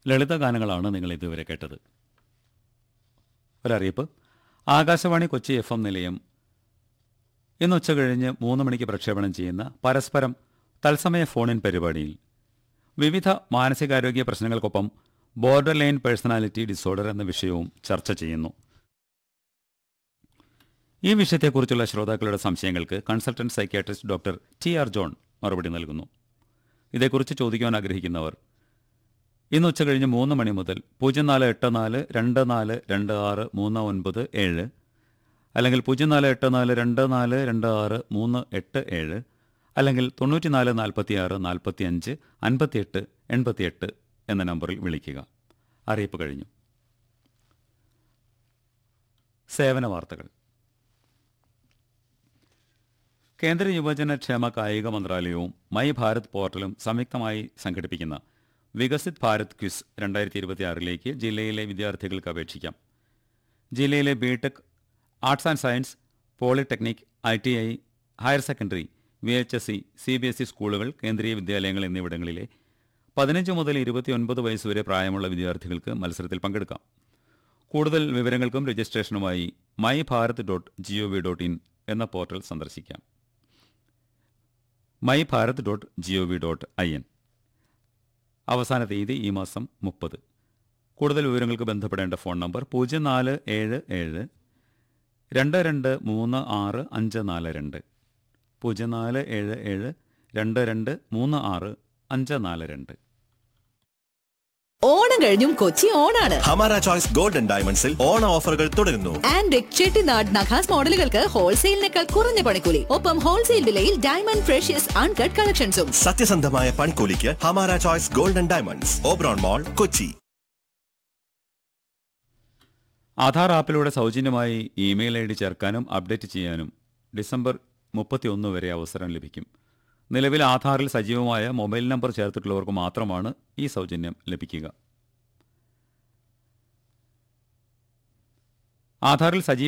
ലളിത ഗാനങ്ങളാണ് നിങ്ങൾ ഇതുവരെ കേട്ടത് ഒരറിയിപ്പ് ആകാശവാണി കൊച്ചി എഫ് എം നിലയം ഇന്ന് ഉച്ച കഴിഞ്ഞ് മൂന്ന് മണിക്ക് പ്രക്ഷേപണം ചെയ്യുന്ന പരസ്പരം തത്സമയ ഫോണിൻ പരിപാടിയിൽ വിവിധ മാനസികാരോഗ്യ പ്രശ്നങ്ങൾക്കൊപ്പം ബോർഡർ ലൈൻ പേഴ്സണാലിറ്റി ഡിസോർഡർ എന്ന വിഷയവും ചർച്ച ചെയ്യുന്നു ഈ വിഷയത്തെക്കുറിച്ചുള്ള ശ്രോതാക്കളുടെ സംശയങ്ങൾക്ക് consultant psychiatrist doctor T R John മറുപടി നൽകുന്നു ഇതേക്കുറിച്ച് ചോദിക്കുവാൻ ആഗ്രഹിക്കുന്നവർ ഇന്ന് ഉച്ച കഴിഞ്ഞ് മൂന്ന് മണി മുതൽ പൂജ്യം നാല് എട്ട് നാല് രണ്ട് നാല് രണ്ട് ആറ് മൂന്ന് ഒൻപത് ഏഴ് അല്ലെങ്കിൽ പൂജ്യം നാല് എട്ട് നാല് രണ്ട് നാല് രണ്ട് ആറ് മൂന്ന് എട്ട് ഏഴ് അല്ലെങ്കിൽ തൊണ്ണൂറ്റി നാല് നാൽപ്പത്തി ആറ് നാൽപ്പത്തി അഞ്ച് അൻപത്തിയെട്ട് എൺപത്തിയെട്ട് എന്ന നമ്പറിൽ വിളിക്കുക അറിയിപ്പ് കഴിഞ്ഞു സേവന വാർത്തകൾ കേന്ദ്ര യുവജന ക്ഷേമ കായിക മന്ത്രാലയവും മൈ ഭാരത് പോർട്ടലും സംയുക്തമായി സംഘടിപ്പിക്കുന്ന വികസിത് ഭാരത് ക്വിസ് രണ്ടായിരത്തി ഇരുപത്തിയാറിലേക്ക് ജില്ലയിലെ വിദ്യാർത്ഥികൾക്ക് അപേക്ഷിക്കാം ജില്ലയിലെ B Tech arts and science polytechnic I T I higher secondary V H S C C B S E സ്കൂളുകൾ കേന്ദ്രീയ വിദ്യാലയങ്ങൾ എന്നിവിടങ്ങളിലെ പതിനഞ്ച് മുതൽ ഇരുപത്തിയൊൻപത് വയസ്സ് വരെ പ്രായമുള്ള വിദ്യാർത്ഥികൾക്ക് മത്സരത്തിൽ പങ്കെടുക്കാം കൂടുതൽ വിവരങ്ങൾക്കും രജിസ്ട്രേഷനുമായി my Bharat dot G O V dot in എന്ന പോർട്ടൽ സന്ദർശിക്കാം my Bharat dot G O V dot I N അവസാന തീയതി ഈ മാസം മുപ്പത് കൂടുതൽ വിവരങ്ങൾക്ക് ബന്ധപ്പെടേണ്ട ഫോൺ നമ്പർ പൂജ്യം നാല് ഏഴ് ഏഴ് രണ്ട് രണ്ട് മൂന്ന് ആറ് അഞ്ച് നാല് രണ്ട് പൂജ്യം നാല് ഏഴ് ഏഴ് രണ്ട് രണ്ട് മൂന്ന് ആറ് അഞ്ച് നാല് രണ്ട് ഓണം കഴിഞ്ഞും കൊച്ചി ഓണാണ് ഹമാര ചോയ്സ് ഗോൾഡൻ ഡയമണ്ട്സിൽ ഓണ ഓഫറുകൾ തുടരുന്നു ആൻഡ് ചെട്ടിനാട് നഖാസ് മോഡലുകൾക്ക് ഹോൾസെയിലിനേക്കാൾ കുറഞ്ഞ പണിക്കൂലി ഒപ്പം ഹോൾസെയിൽ വിലയിൽ ഡയമണ്ട് ഫ്രഷ്യസ് അൺകട്ട് കളക്ഷൻസും സത്യസന്ധമായ പണിക്കൂലിക്ക് Hamara choice golden diamonds Oberon mall Kochi Aadhaar ആപ്പിലൂടെ സൗജന്യമായി ഇമെയിൽ ഐ ഡി ചേർക്കാനും അപ്ഡേറ്റ് ചെയ്യാനും ഡിസംബർ മുപ്പത്തിയൊന്ന് വരെ അവസരം ലഭിക്കും നിലവിൽ ആധാറിൽ സജീവമായ മൊബൈൽ നമ്പർ ചേർത്തിട്ടുള്ളവർക്ക് മാത്രമാണ് ഈ സൗജന്യം ലഭിക്കുക ആധാറിൽ സജീവ